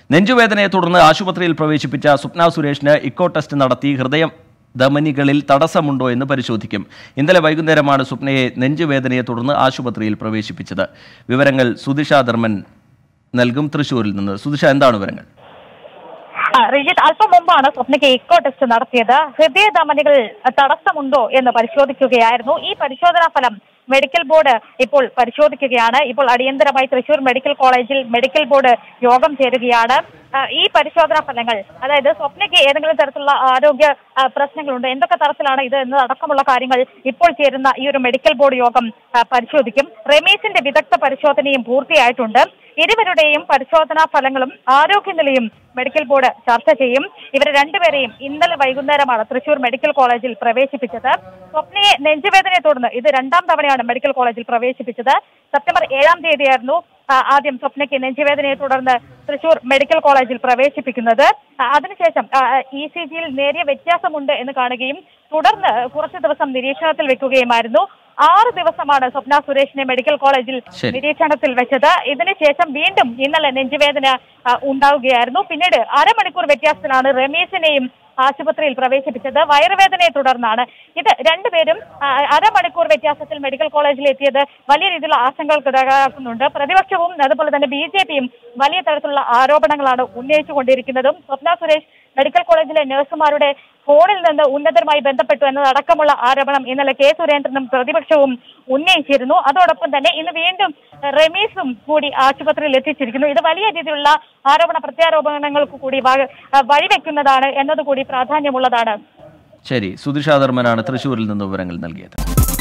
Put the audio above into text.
നെഞ്ചുവേദനയെ തുടർന്ന് ആശുപത്രിയിൽ പ്രവേശിപ്പിച്ച സ്വപ്ന സുരേഷിന് ഇക്കോ ടെസ്റ്റ് നടത്തി ഹൃദയം ധമനികളിൽ തടസ്സമുണ്ടോ എന്ന് പരിശോധിക്കും ഇന്നലെ വൈകുന്നേരമാണ് സ്വപ്നയെ നെഞ്ചുവേദനയെ തുടർന്ന് ആശുപത്രിയിൽ പ്രവേശിപ്പിച്ചത് വിവരങ്ങൾ സുദിഷ ധർമ്മൻ നൽകും തൃശൂരിൽ നിന്ന് സുദിഷ എന്താണ് വിവരങ്ങൾ ആ, റിജിത്ത് അല്പം മുമ്പാണ് സ്വപ്നയ്ക്ക് ഇക്കോ ടെസ്റ്റ് നടത്തിയത് ഹൃദയധമനികൾ തടസ്സമുണ്ടോ എന്ന് പരിശോധിക്കുകയായിരുന്നു ഈ പരിശോധനാ ഫലം മെഡിക്കൽ ബോർഡ് ഇപ്പോൾ പരിശോധിക്കുകയാണ് ഇപ്പോൾ അടിയന്തരമായി തൃശൂർ മെഡിക്കൽ കോളേജിൽ മെഡിക്കൽ ബോർഡ് യോഗം ചേരുകയാണ് ആ, ഈ പരിശോധനാ ഫലങ്ങൾ അതായത് സ്വപ്നയ്ക്ക് ഏതെങ്കിലും തരത്തിലുള്ള ആരോഗ്യ ആ, പ്രശ്നങ്ങളുണ്ട് എന്തൊക്കെ തരത്തിലാണ് ഇത് എന്നതടക്കമുള്ള കാര്യങ്ങൾ ഇപ്പോൾ ചേരുന്ന ഈ ഒരു മെഡിക്കൽ ബോർഡ് യോഗം ആ, പരിശോധിക്കും റമീസിന്റെ വിദഗ്ധ പരിശോധനയും പൂർത്തിയായിട്ടുണ്ട് ഇരുവരുടെയും പരിശോധനാ ഫലങ്ങളും ആരോഗ്യനിലയും മെഡിക്കൽ ബോർഡ് ചർച്ച ചെയ്യും ഇവരെ രണ്ടുപേരെയും ഇന്നലെ വൈകുന്നേരമാണ് തൃശൂർ മെഡിക്കൽ കോളേജിൽ പ്രവേശിപ്പിച്ചത് സ്വപ്നയെ നെഞ്ചുവേദനയെ തുടർന്ന് ഇത് രണ്ടാം തവണയാണ് മെഡിക്കൽ കോളേജിൽ പ്രവേശിപ്പിച്ചത് സെപ്റ്റംബർ ഏഴാം തീയതിയായിരുന്നു ആ, ആദ്യം സ്വപ്നയ്ക്ക് നെഞ്ചുവേദനയെ തുടർന്ന് തൃശൂർ മെഡിക്കൽ കോളേജിൽ പ്രവേശിപ്പിക്കുന്നത് ആ, അതിനുശേഷം ഇ സി ജിയിൽ നേരിയ വ്യത്യാസമുണ്ട് എന്ന് കാണുകയും തുടർന്ന് കുറച്ച് ദിവസം നിരീക്ഷണത്തിൽ വെക്കുകയുമായിരുന്നു ആറ് ദിവസമാണ് സ്വപ്ന സുരേഷിനെ മെഡിക്കൽ കോളേജിൽ ശരി. നിരീക്ഷണത്തിൽ വെച്ചത് ഇതിനുശേഷം വീണ്ടും ഇന്നലെ നെഞ്ചുവേദന ആ, ഉണ്ടാവുകയായിരുന്നു പിന്നീട് അരമണിക്കൂർ വ്യത്യാസത്തിലാണ് രമേശിനെയും ആശുപത്രിയിൽ പ്രവേശിപ്പിച്ചത് വയറുവേദനയെ തുടർന്നാണ് ഇത് രണ്ടുപേരും ആ, അരമണിക്കൂർ വ്യത്യാസത്തിൽ മെഡിക്കൽ കോളേജിൽ എത്തിയത് വലിയ രീതിയിലുള്ള ആശങ്കകൾക്ക് ഇടയാക്കുന്നുണ്ട് പ്രതിപക്ഷവും അതുപോലെ തന്നെ ബി ജെ പിയും വലിയ തരത്തിലുള്ള ആരോപണങ്ങളാണ് ഉന്നയിച്ചുകൊണ്ടിരിക്കുന്നതും സ്വപ്ന സുരേഷ് മെഡിക്കൽ കോളേജിലെ നഴ്സുമാരുടെ ഫോണിൽ നിന്ന് ഉന്നതരുമായി ബന്ധപ്പെട്ടു എന്നതടക്കമുള്ള ആരോപണം ഇന്നലെ കെ സുരേന്ദ്രനും പ്രതിപക്ഷവും ഉന്നയിച്ചിരുന്നു അതോടൊപ്പം തന്നെ ഇന്ന് വീണ്ടും റമീസും കൂടി ആശുപത്രിയിൽ എത്തിച്ചിരിക്കുന്നു ഇത് വലിയ രീതിയിലുള്ള ആരോപണ പ്രത്യാരോപണങ്ങൾക്ക് കൂടി വ- വഴിവെക്കുന്നതാണ് എന്നതുകൂടി പ്രാധാന്യമുള്ളതാണ് ശരി സുദിഷ ധർമ്മനാണ് തൃശൂരിൽ നിന്ന് വിവരങ്ങൾ നൽകിയത്